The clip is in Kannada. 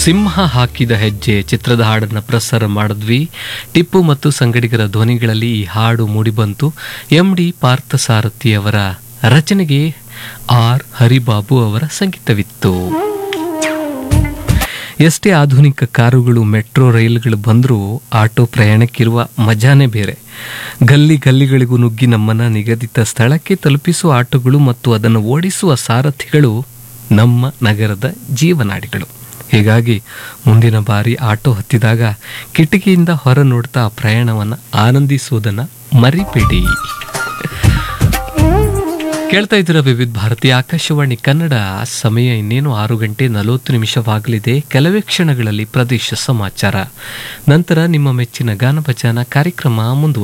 ಸಿಂಹ ಹಾಕಿದ ಹೆಜ್ಜೆ ಚಿತ್ರದ ಹಾಡನ್ನು ಪ್ರಸಾರ ಮಾಡಿದ್ವಿ ಟಿಪ್ಪು ಮತ್ತು ಸಂಗಡಿಗರ ಧ್ವನಿಗಳಲ್ಲಿ ಈ ಹಾಡು ಮೂಡಿಬಂತು ಎಂ ಡಿ ಪಾರ್ಥಸಾರಥಿ ಅವರ ರಚನೆಗೆ ಆರ್ ಹರಿಬಾಬು ಅವರ ಸಂಗೀತವಿತ್ತು ಎಷ್ಟೇ ಆಧುನಿಕ ಕಾರುಗಳು ಮೆಟ್ರೋ ರೈಲುಗಳು ಬಂದರೂ ಆಟೋ ಪ್ರಯಾಣಕ್ಕಿರುವ ಮಜಾನೇ ಬೇರೆ ಗಲ್ಲಿ ಗಲ್ಲಿಗಳಿಗೂ ನುಗ್ಗಿ ನಮ್ಮನ್ನ ನಿಗದಿತ ಸ್ಥಳಕ್ಕೆ ತಲುಪಿಸುವ ಆಟೋಗಳು ಮತ್ತು ಅದನ್ನು ಓಡಿಸುವ ಸಾರಥಿಗಳು ನಮ್ಮ ನಗರದ ಜೀವನಾಡಿಗಳು ಹೀಗಾಗಿ ಮುಂದಿನ ಬಾರಿ ಆಟೋ ಹತ್ತಿದಾಗ ಕಿಟಕಿಯಿಂದ ಹೊರ ನೋಡ್ತಾ ಆ ಪ್ರಯಾಣವನ್ನು ಆನಂದಿಸುವುದನ್ನು ಮರಿಬೇಡಿ ಕೇಳ್ತಾ ಇದ್ದೀರಾ ವಿವಿಧ ಭಾರತಿ ಆಕಾಶವಾಣಿ ಕನ್ನಡ ಸಮಯ ಇನ್ನೇನು ಆರು ಗಂಟೆ ನಲವತ್ತು ನಿಮಿಷವಾಗಲಿದೆ ಕೆಲವೇ ಕ್ಷಣಗಳಲ್ಲಿ ಪ್ರದೇಶ ಸಮಾಚಾರ ನಂತರ ನಿಮ್ಮ ಮೆಚ್ಚಿನ ಗಾನ ಭಜನ ಕಾರ್ಯಕ್ರಮ ಮುಂದುವರಿಯುತ್ತದೆ